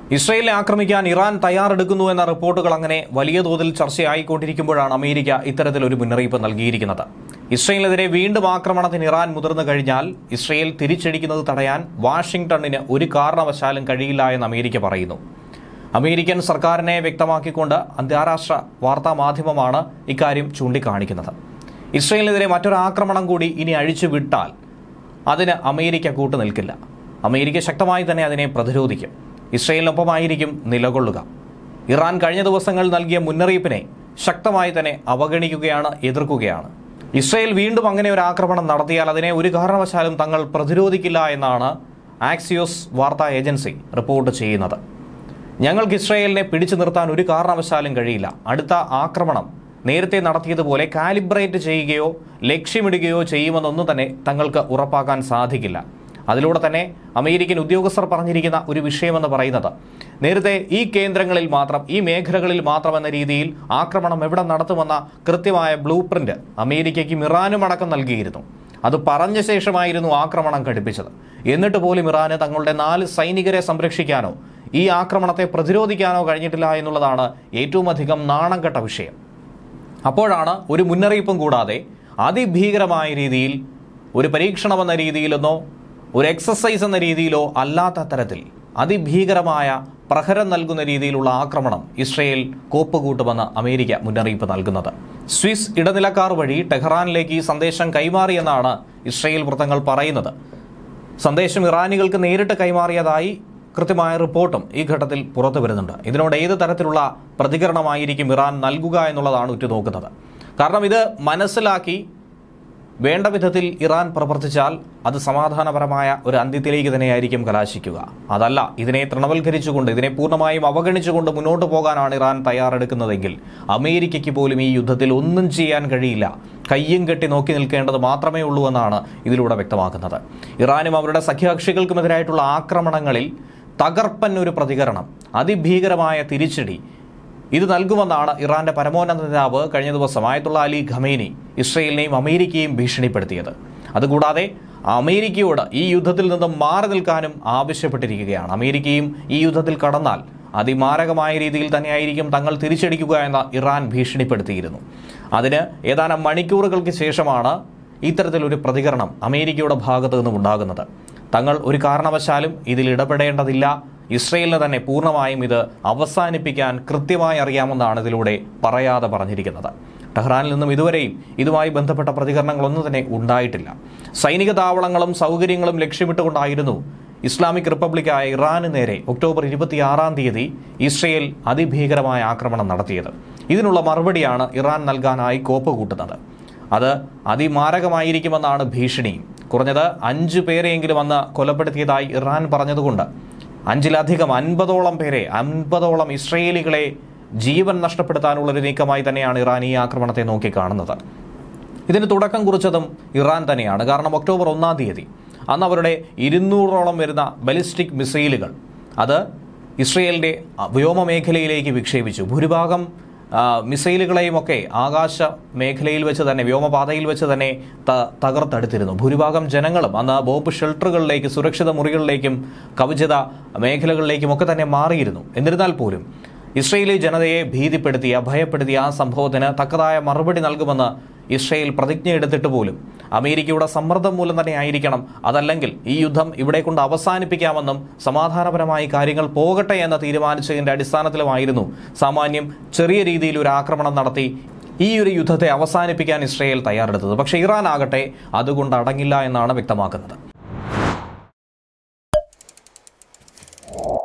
ഇസ്രയേലിനെ ആക്രമിക്കാൻ ഇറാൻ തയ്യാറെടുക്കുന്നു എന്ന റിപ്പോർട്ടുകൾ അങ്ങനെ വലിയ തോതിൽ ചർച്ചയായിക്കൊണ്ടിരിക്കുമ്പോഴാണ് അമേരിക്ക ഇത്തരത്തിലൊരു മുന്നറിയിപ്പ് നൽകിയിരിക്കുന്നത് ഇസ്രയേലിനെതിരെ വീണ്ടും ആക്രമണത്തിന് ഇറാൻ മുതിർന്നു കഴിഞ്ഞാൽ ഇസ്രയേൽ തിരിച്ചടിക്കുന്നത് തടയാൻ വാഷിംഗ്ടണിന് ഒരു കാരണവശാലും കഴിയില്ല എന്ന് അമേരിക്ക പറയുന്നു അമേരിക്കൻ സർക്കാരിനെ വ്യക്തമാക്കിക്കൊണ്ട് അന്താരാഷ്ട്ര വാർത്താ മാധ്യമമാണ് ഇക്കാര്യം ചൂണ്ടിക്കാണിക്കുന്നത് ഇസ്രയേലിനെതിരെ മറ്റൊരു ആക്രമണം കൂടി ഇനി അഴിച്ചു വിട്ടാൽ അതിന് അമേരിക്ക കൂട്ടുനിൽക്കില്ല അമേരിക്ക ശക്തമായി തന്നെ അതിനെ പ്രതിരോധിക്കും ഇസ്രയേലിനൊപ്പമായിരിക്കും നിലകൊള്ളുക ഇറാൻ കഴിഞ്ഞ ദിവസങ്ങൾ നൽകിയ മുന്നറിയിപ്പിനെ ശക്തമായി തന്നെ അവഗണിക്കുകയാണ് എതിർക്കുകയാണ് ഇസ്രയേൽ വീണ്ടും അങ്ങനെ ഒരു ആക്രമണം നടത്തിയാൽ അതിനെ ഒരു കാരണവശാലും തങ്ങൾ പ്രതിരോധിക്കില്ല എന്നാണ് ആക്സിയോസ് വാർത്താ ഏജൻസി റിപ്പോർട്ട് ചെയ്യുന്നത് ഞങ്ങൾക്ക് ഇസ്രയേലിനെ പിടിച്ചു നിർത്താൻ ഒരു കാരണവശാലും കഴിയില്ല അടുത്ത ആക്രമണം നേരത്തെ നടത്തിയതുപോലെ കാലിബ്രേറ്റ് ചെയ്യുകയോ ലക്ഷ്യമിടുകയോ ചെയ്യുമെന്നൊന്നും തന്നെ തങ്ങൾക്ക് ഉറപ്പാക്കാൻ സാധിക്കില്ല അതിലൂടെ തന്നെ അമേരിക്കൻ ഉദ്യോഗസ്ഥർ പറഞ്ഞിരിക്കുന്ന ഒരു വിഷയമെന്ന് പറയുന്നത് നേരത്തെ ഈ കേന്ദ്രങ്ങളിൽ മാത്രം ഈ മേഖലകളിൽ മാത്രം എന്ന രീതിയിൽ ആക്രമണം എവിടെ നടത്തുമെന്ന കൃത്യമായ ബ്ലൂ പ്രിന്റ് അമേരിക്കയ്ക്കും ഇറാനും അടക്കം നൽകിയിരുന്നു അത് പറഞ്ഞ ശേഷമായിരുന്നു ആക്രമണം ഘടിപ്പിച്ചത് എന്നിട്ട് പോലും ഇറാന് തങ്ങളുടെ നാല് സൈനികരെ സംരക്ഷിക്കാനോ ഈ ആക്രമണത്തെ പ്രതിരോധിക്കാനോ കഴിഞ്ഞിട്ടില്ല എന്നുള്ളതാണ് ഏറ്റവും അധികം നാണം കെട്ട വിഷയം അപ്പോഴാണ് ഒരു മുന്നറിയിപ്പും കൂടാതെ അതിഭീകരമായ രീതിയിൽ ഒരു പരീക്ഷണമെന്ന രീതിയിലെന്നോ ഒരു എക്സസൈസ് എന്ന രീതിയിലോ അല്ലാത്ത തരത്തിൽ അതിഭീകരമായ പ്രഹരം നൽകുന്ന രീതിയിലുള്ള ആക്രമണം ഇസ്രയേൽ കോപ്പുകൂട്ടുമെന്ന് അമേരിക്ക മുന്നറിയിപ്പ് നൽകുന്നത് സ്വിസ് ഇടനിലക്കാർ വഴി ടെഹ്റാനിലേക്ക് ഈ സന്ദേശം കൈമാറിയെന്നാണ് ഇസ്രയേൽ വൃത്തങ്ങൾ പറയുന്നത് സന്ദേശം ഇറാനികൾക്ക് നേരിട്ട് കൈമാറിയതായി കൃത്യമായ റിപ്പോർട്ടും ഈ ഘട്ടത്തിൽ പുറത്തു വരുന്നുണ്ട് ഇതിനോട് ഏത് തരത്തിലുള്ള പ്രതികരണമായിരിക്കും ഇറാൻ നൽകുക എന്നുള്ളതാണ് ഉറ്റുനോക്കുന്നത് കാരണം ഇത് മനസ്സിലാക്കി വേണ്ട വിധത്തിൽ ഇറാൻ പ്രവർത്തിച്ചാൽ അത് സമാധാനപരമായ ഒരു അന്ത്യത്തിലേക്ക് തന്നെയായിരിക്കും കലാശിക്കുക അതല്ല ഇതിനെ തൃണവൽക്കരിച്ചുകൊണ്ട് ഇതിനെ പൂർണ്ണമായും അവഗണിച്ചുകൊണ്ട് മുന്നോട്ട് പോകാനാണ് ഇറാൻ തയ്യാറെടുക്കുന്നതെങ്കിൽ അമേരിക്കയ്ക്ക് പോലും ഈ യുദ്ധത്തിൽ ഒന്നും ചെയ്യാൻ കഴിയില്ല കയ്യും കെട്ടി നോക്കി നിൽക്കേണ്ടത് മാത്രമേ ഉള്ളൂ എന്നാണ് ഇതിലൂടെ വ്യക്തമാക്കുന്നത് ഇറാനും അവരുടെ സഖ്യകക്ഷികൾക്കുമെതിരായിട്ടുള്ള ആക്രമണങ്ങളിൽ തകർപ്പൻ ഒരു പ്രതികരണം അതിഭീകരമായ തിരിച്ചടി ഇത് നൽകുമെന്നാണ് ഇറാന്റെ പരമോന്നത നേതാവ് കഴിഞ്ഞ ദിവസം ആയത്തുള്ള അലി ഖമേനി ഇസ്രയേലിനെയും അമേരിക്കയും ഭീഷണിപ്പെടുത്തിയത് അതുകൂടാതെ അമേരിക്കയോട് ഈ യുദ്ധത്തിൽ നിന്നും മാറി നിൽക്കാനും ആവശ്യപ്പെട്ടിരിക്കുകയാണ് അമേരിക്കയും ഈ യുദ്ധത്തിൽ കടന്നാൽ അതിമാരകമായ രീതിയിൽ തന്നെയായിരിക്കും തങ്ങൾ തിരിച്ചടിക്കുക എന്ന് ഇറാൻ ഭീഷണിപ്പെടുത്തിയിരുന്നു അതിന് ഏതാനും മണിക്കൂറുകൾക്ക് ശേഷമാണ് ഇത്തരത്തിലൊരു പ്രതികരണം അമേരിക്കയുടെ ഭാഗത്തു നിന്നും ഉണ്ടാകുന്നത് തങ്ങൾ ഒരു കാരണവശാലും ഇതിൽ ഇടപെടേണ്ടതില്ല ഇസ്രയേലിന് തന്നെ പൂർണ്ണമായും ഇത് അവസാനിപ്പിക്കാൻ കൃത്യമായി അറിയാമെന്നാണ് ഇതിലൂടെ പറയാതെ പറഞ്ഞിരിക്കുന്നത് ടെഹ്റാനിൽ നിന്നും ഇതുവരെയും ഇതുമായി ബന്ധപ്പെട്ട പ്രതികരണങ്ങളൊന്നും തന്നെ ഉണ്ടായിട്ടില്ല സൈനിക താവളങ്ങളും സൗകര്യങ്ങളും ലക്ഷ്യമിട്ടുകൊണ്ടായിരുന്നു ഇസ്ലാമിക് റിപ്പബ്ലിക്കായ ഇറാന് നേരെ ഒക്ടോബർ ഇരുപത്തിയാറാം തീയതി ഇസ്രയേൽ അതിഭീകരമായ ആക്രമണം നടത്തിയത് ഇതിനുള്ള മറുപടിയാണ് ഇറാൻ നൽകാനായി കോപ്പ് കൂട്ടുന്നത് അത് അതിമാരകമായിരിക്കുമെന്നാണ് ഭീഷണിയും കുറഞ്ഞത് അഞ്ചു പേരെയെങ്കിലും അന്ന് കൊലപ്പെടുത്തിയതായി ഇറാൻ പറഞ്ഞതുകൊണ്ട് അഞ്ചിലധികം അൻപതോളം പേരെ അൻപതോളം ഇസ്രയേലികളെ ജീവൻ നഷ്ടപ്പെടുത്താനുള്ള ഒരു നീക്കമായി തന്നെയാണ് ഇറാൻ ഈ ആക്രമണത്തെ നോക്കിക്കാണുന്നത് ഇതിന് തുടക്കം കുറിച്ചതും ഇറാൻ തന്നെയാണ് കാരണം ഒക്ടോബർ ഒന്നാം തീയതി അന്ന് അവരുടെ ഇരുന്നൂറോളം വരുന്ന ബലിസ്റ്റിക് മിസൈലുകൾ അത് ഇസ്രയേലിന്റെ വ്യോമ മേഖലയിലേക്ക് വിക്ഷേപിച്ചു ഭൂരിഭാഗം ആ, മിസൈലുകളെയും ഒക്കെ ആകാശ മേഖലയിൽ വെച്ച് തന്നെ വ്യോമപാതയിൽ വെച്ച് തന്നെ ത- തകർത്തെടുത്തിരുന്നു ഭൂരിഭാഗം ജനങ്ങളും അന്ന് ബോംബ് ഷെൽട്ടറുകളിലേക്ക് സുരക്ഷിത മുറികളിലേക്കും കവചിത മേഖലകളിലേക്കും ഒക്കെ തന്നെ മാറിയിരുന്നു എന്നിരുന്നാൽ പോലും ഇസ്രയേലി ജനതയെ ഭീതിപ്പെടുത്തിയ ഭയപ്പെടുത്തിയ ആ സംഭവത്തിന് തക്കതായ മറുപടി നൽകുമെന്ന് ഇസ്രയേൽ പ്രതിജ്ഞ എടുത്തിട്ട് പോലും അമേരിക്കയുടെ സമ്മർദ്ദം മൂലം തന്നെ ആയിരിക്കണം അതല്ലെങ്കിൽ ഈ യുദ്ധം ഇവിടെ കൊണ്ട് അവസാനിപ്പിക്കാമെന്നും സമാധാനപരമായി കാര്യങ്ങൾ പോകട്ടെ എന്ന് തീരുമാനിച്ചതിന്റെ അടിസ്ഥാനത്തിലുമായിരുന്നു സാമാന്യം ചെറിയ രീതിയിൽ ഒരു ആക്രമണം നടത്തി ഈ ഒരു യുദ്ധത്തെ അവസാനിപ്പിക്കാൻ ഇസ്രയേൽ തയ്യാറെടുത്തത് പക്ഷേ ഇറാൻ ആകട്ടെ അതുകൊണ്ട് അടങ്ങില്ല എന്നാണ് വ്യക്തമാക്കുന്നത്